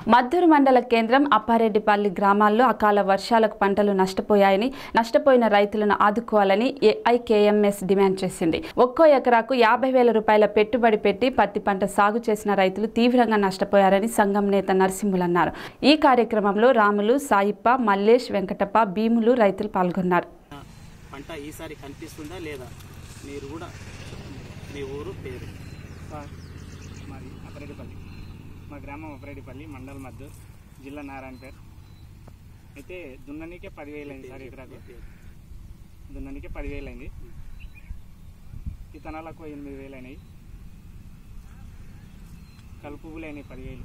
మద్దూరు మండల కేంద్రం అప్పారెడ్డిపల్లి గ్రామాల్లో అకాల వర్షాలకు పంటలు నష్టపోయాయని నష్టపోయిన రైతులను ఆదుకోవాలని ఏఐకేఎంఎస్ డిమాండ్ చేసింది ఒక్కో ఎకరాకు యాభై వేల రూపాయల పెట్టుబడి పెట్టి పత్తి పంట సాగు చేసిన రైతులు తీవ్రంగా నష్టపోయారని సంఘం నేత నరసింహులు అన్నారు ఈ కార్యక్రమంలో రాములు సాయిప్ప మల్లేష్ వెంకటప్ప భీములు రైతులు పాల్గొన్నారు పంట ఈసారి కనిపిస్తుందా లేదా మీరు కూడా మీ ఊరు పేరు సార్ మాది అపరెడ్డిపల్లి మా గ్రామం అపరెడ్డిపల్లి మండల్ మద్దు జిల్లా నారాయణపేట అయితే దున్ననికే పదివేలు అయింది సార్ ఎకరాకు దున్ననికే పదివేలు అయింది ఇతనాలకు ఎనిమిది వేలు అయినాయి కలుపులు అయినాయి పదివేలు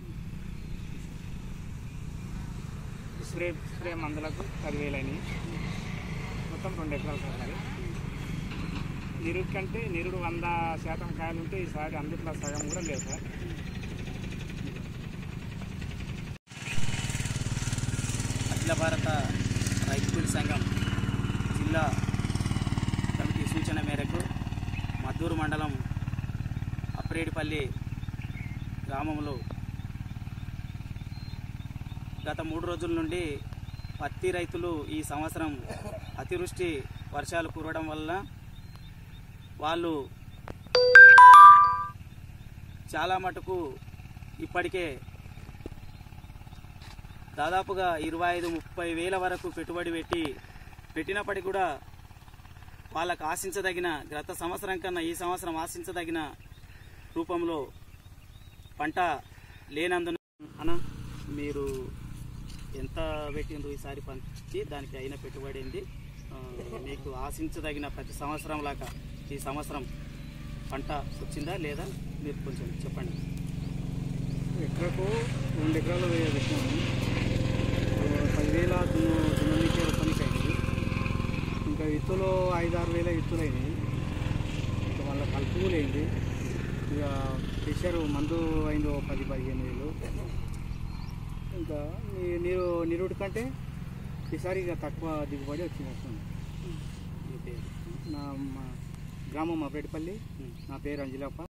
స్ప్రే స్ప్రే మందులకు పదివేలు అయినాయి మొత్తం రెండు ఎకరాలు సార్ అది నిరుడు కంటే నిరుడు వంద శాతం కాయలు ఉంటే ఈసారి అందుట్లో సగం కూడా లేదు సార్ అఖిల భారత రైతు కూలి సంఘం జిల్లా కమిటీ సూచన మేరకు మద్దూరు మండలం అప్రేడిపల్లి గ్రామంలో గత మూడు రోజుల నుండి పత్తి రైతులు ఈ సంవత్సరం అతివృష్టి వర్షాలు కురవడం వల్ల వాళ్ళు చాలా మటుకు ఇప్పటికే దాదాపుగా ఇరవై ఐదు ముప్పై వేల వరకు పెట్టుబడి పెట్టి పెట్టినప్పటికీ కూడా వాళ్ళకు ఆశించదగిన గత సంవత్సరం కన్నా ఈ సంవత్సరం ఆశించదగిన రూపంలో పంట లేనందున అన్న మీరు ఎంత పెట్టిండ్రు ఈసారి పంచి దానికి అయిన పెట్టుబడి ఏంది ఆ, మీకు ఆశించదగిన ప్రతి సంవత్సరం లాగా ఈ సంవత్సరం పంట వచ్చిందా లేదా మీరు కొంచెం చెప్పండి ఎకరకు రెండు ఎకరాలు పెట్టినాము పదివేల దున్ననికి రూపాయలకి అయింది ఇంకా విత్తులు ఐదు ఆరు వేల విత్తులు అయినాయి ఇంకా వాళ్ళ కలుపు అయింది ఇక ఫిషర్ మందు అయింది ఓ పది పదిహేను వేలు ఇంకా నీ- నీరు నిరుడు కంటే ఈసారి ఇక తక్కువ దిగుబడి వచ్చింది వస్తుంది మీ పేరు నా మా గ్రామం అపేటపల్లి ఉం. నా పేరు అంజలప్ప